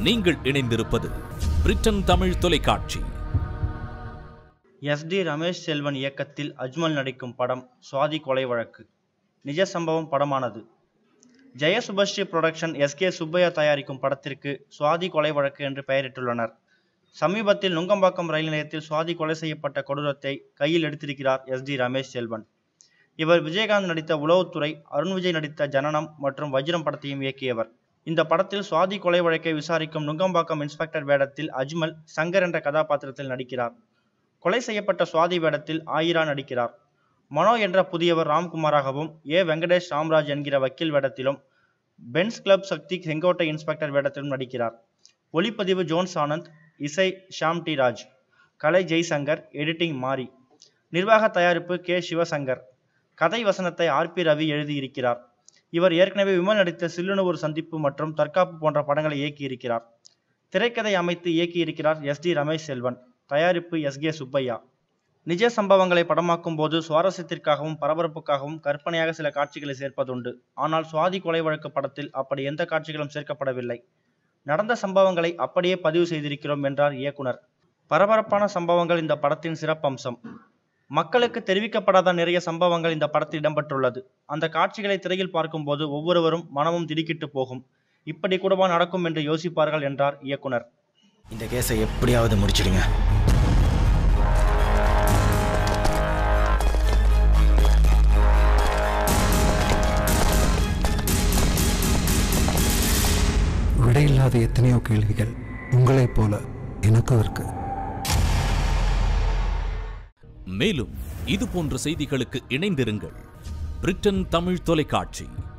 நீங்கள் இணைந்திருப்பது பிரிட்டன் தமிழ் தொலைக்காட்சி எஸ் டி ரமேஷ் செல்வன் இயக்கத்தில் அஜ்மல் நடிக்கும் படம் சுவாதி கொலை வழக்கு நிஜ சம்பவம் படமானது Jaya Subhashree production S K Subbiah தயாரிக்கும் படத்திற்கு சுவாதி கொலை வழக்கு என்று பெயரிட்டுள்ளனர் சமீபத்தில் நுங்கம்பாக்கம் ரயில் நிலையத்தில் சுவாதி கொலை செய்யப்பட்ட கொடூரத்தை கையில் எடுத்திருக்கிறார் எஸ் டி ரமேஷ் செல்வன் இவர் விஜயகாந்த் நடித்த உளவுத்துறை அருண் விஜய் நடித்த ஜனனம் மற்றும் வஜ்ரம் படத்தையும் இயக்கியவர் இந்த படத்தில் சுவாதி கொலை வழக்கை விசாரிக்கும் நுங்கம்பாக்கம் இன்ஸ்பெக்டர் வேடத்தில் அஜ்மல் சங்கர் என்ற கதாபாத்திரத்தில் நடிக்கிறார் கொலை செய்யப்பட்ட சுவாதி வேடத்தில் ஆயிரா நடிக்கிறார் மனோ என்ற புதியவர் ராம்குமாராகவும் ஏ வெங்கடேஷ் ராம்ராஜ் என்கிற வக்கீல் வேடத்திலும் Benz club Sakthi Sengottai inspector வேடத்திலும் நடிக்கிறார் ஒளிப்பதிவு ஜோன்ஸ் ஆனந்த் இசை ஷாம் டி ராஜ் கலை ஜெய்சங்கர் எடிட்டிங் மாரி நிர்வாக தயாரிப்பு கே சிவசங்கர் கதை வசனத்தை ஆர் பி ரவி எழுதியிருக்கிறார் இவர் ஏற்கனவே விமல் நடித்த சில்லுனு ஒரு சந்திப்பு மற்றும் தற்காப்பு போன்ற படங்களை இயக்கியிருக்கிறார் திரைக்கதை அமைத்து இயக்கியிருக்கிறார் எஸ் டி ரமேஷ் செல்வன் தயாரிப்பு எஸ் கே சுப்பையா நிஜ சம்பவங்களை படமாக்கும் போது சுவாரஸ்யத்திற்காகவும் பரபரப்புக்காகவும் கற்பனையாக சில காட்சிகளை சேர்ப்பதுண்டு ஆனால் சுவாதி கொலை வழக்கு படத்தில் அப்படி எந்த காட்சிகளும் சேர்க்கப்படவில்லை நடந்த சம்பவங்களை அப்படியே பதிவு செய்திருக்கிறோம் என்றார் இயக்குனர் பரபரப்பான சம்பவங்கள் இந்த படத்தின் சிறப்பம்சம் மக்களுக்கு தெரிவிக்கப்படாத நிறைய சம்பவங்கள் இந்த படத்தில் இடம்பெற்றுள்ளது அந்த காட்சிகளை திரையில் பார்க்கும்போது ஒவ்வொருவரும் மனமும் திடுக்கிட்டு போகும் இப்படி கூடவா நடக்கும் என்று யோசிப்பார்கள் என்றார் இயக்குனர் இந்த கேஸை எப்படியாவது முடிச்சிடுங்க விடையில்லாத எத்தனையோ கேள்விகள் உங்களைப் போல எனக்கும் இருக்கு மேலும் இது போன்ற செய்திகளுக்கு இணைந்திருங்கள் பிரிட்டன் தமிழ் தொலைக்காட்சி